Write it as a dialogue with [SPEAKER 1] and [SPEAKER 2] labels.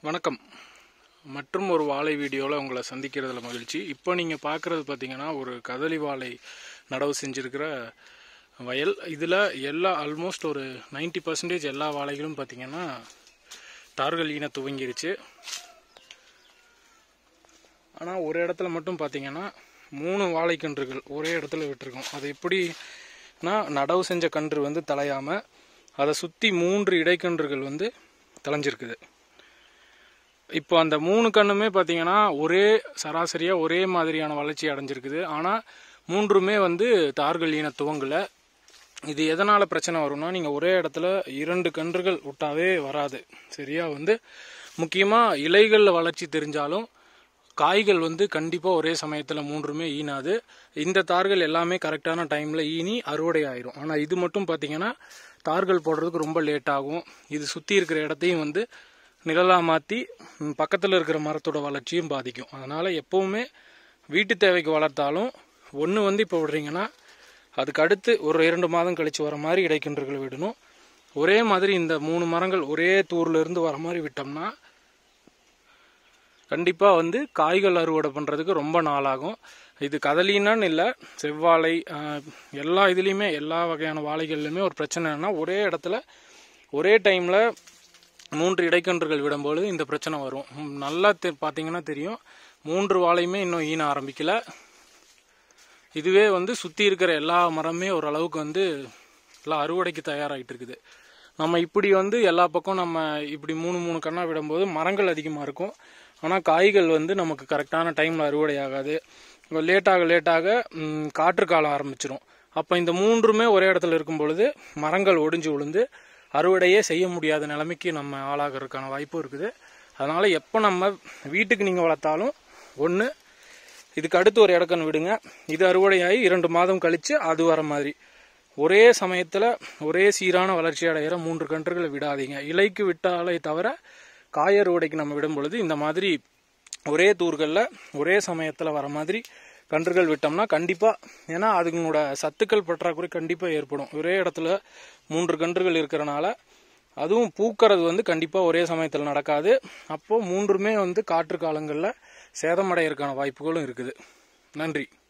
[SPEAKER 1] வணக்கம் மற்றும் ஒரு வாழை வீடியோவில் உங்களை சந்திக்கிறதுல மகிழ்ச்சி இப்போ நீங்கள் பார்க்குறது பார்த்தீங்கன்னா ஒரு கதலி வாழை நடவு செஞ்சுருக்கிற வயல் இதில் எல்லா ஆல்மோஸ்ட் ஒரு 90% பர்சன்டேஜ் எல்லா வாழைகளும் பார்த்தீங்கன்னா தார்கள் ஈன துவங்கிருச்சு ஆனால் ஒரு இடத்துல மட்டும் பார்த்தீங்கன்னா மூணு வாழைக்கன்றுகள் ஒரே இடத்துல விட்டுருக்கோம் அது எப்படின்னா நடவு செஞ்ச கன்று வந்து தலையாமல் அதை சுற்றி மூன்று இடைக்கன்றுகள் வந்து தலைஞ்சிருக்குது இப்போ அந்த மூணு கண்ணுமே பார்த்தீங்கன்னா ஒரே சராசரியாக ஒரே மாதிரியான வளர்ச்சி அடைஞ்சிருக்குது ஆனால் மூன்றுமே வந்து தார்கள் ஈன துவங்கலை இது எதனால் பிரச்சனை வரும்னா நீங்கள் ஒரே இடத்துல இரண்டு கன்றுகள் விட்டாவே வராது சரியா வந்து முக்கியமாக இலைகளில் வளர்ச்சி தெரிஞ்சாலும் காய்கள் வந்து கண்டிப்பாக ஒரே சமயத்தில் மூன்றுமே ஈனாது இந்த தார்கள் எல்லாமே கரெக்டான டைமில் ஈனி அறுவடை ஆயிரும் ஆனால் இது மட்டும் பார்த்தீங்கன்னா தார்கள் போடுறதுக்கு ரொம்ப லேட் ஆகும் இது சுற்றி இருக்கிற இடத்தையும் வந்து நிழலாக மாற்றி பக்கத்தில் இருக்கிற மரத்தோட வளர்ச்சியும் பாதிக்கும் அதனால் எப்போவுமே வீட்டு தேவைக்கு வளர்த்தாலும் ஒன்று வந்து இப்போ விடுறீங்கன்னா அதுக்கு அடுத்து ஒரு இரண்டு மாதம் கழித்து வர மாதிரி இடைக்கின்றர்கள் விடணும் ஒரே மாதிரி இந்த மூணு மரங்கள் ஒரே தூர்ல இருந்து வர மாதிரி விட்டோம்னா கண்டிப்பாக வந்து காய்கள் அறுவடை பண்ணுறதுக்கு ரொம்ப நாளாகும் இது கதலினான்னு இல்லை செவ்வாழை ஆஹ், எல்லா இதுலேயுமே எல்லா வகையான வாழைகள்லையுமே ஒரு பிரச்சனை என்னன்னா ஒரே இடத்துல ஒரே டைமில் மூன்று இடைக்கன்றுகள் விடும்பொழுது இந்த பிரச்சனை வரும் ம், நல்லா தெ பார்த்தீங்கன்னா தெரியும் மூன்று வாழையுமே இன்னும் ஈன ஆரம்பிக்கல இதுவே வந்து சுற்றி இருக்கிற எல்லா மரமே ஓரளவுக்கு வந்து எல்லாம் அறுவடைக்கு தயாராகிட்டு இருக்குது நம்ம இப்படி வந்து எல்லா பக்கம் நம்ம இப்படி மூணு மூணு கண்ணா விடும்போது மரங்கள் அதிகமாக இருக்கும் ஆனால் காய்கள் வந்து நமக்கு கரெக்டான டைமில் அறுவடை ஆகாது லேட்டாக லேட்டாக ம், காற்று காலம் ஆரம்பிச்சிரும் அப்போ இந்த மூன்றுமே ஒரே இடத்துல இருக்கும் பொழுது மரங்கள் ஒடிஞ்சு விழுந்து அறுவடையே செய்ய முடியாத நிலைமைக்கு நம்ம ஆளாகிறதுக்கான வாய்ப்பும் இருக்குது அதனால் எப்போ நம்ம வீட்டுக்கு நீங்கள் வளர்த்தாலும் ஒன்று இதுக்கு அடுத்து ஒரு இடக்கன்னு விடுங்க இது அறுவடையாகி இரண்டு மாதம் கழித்து அது வர மாதிரி ஒரே சமயத்தில் ஒரே சீரான வளர்ச்சி அடைகிற மூன்று கன்றுகளை விடாதீங்க இலைக்கு விட்டாலே தவிர காய் அறுவடைக்கு நம்ம விடும் பொழுது இந்த மாதிரி ஒரே தூர்களில் ஒரே சமயத்தில் வர மாதிரி கன்றுகள் விட்டோம்னா கண்டிப்பாக ஏன்னா அதுங்களோட சத்துக்கள் பற்றாக்குறை கண்டிப்பாக ஏற்படும் ஒரே இடத்துல மூன்று கன்றுகள் இருக்கிறனால அதுவும் பூக்கிறது வந்து கண்டிப்பாக ஒரே சமயத்தில் நடக்காது அப்போது மூன்றுமே வந்து காற்று காலங்களில் சேதமடைகிறதுக்கான வாய்ப்புகளும் இருக்குது நன்றி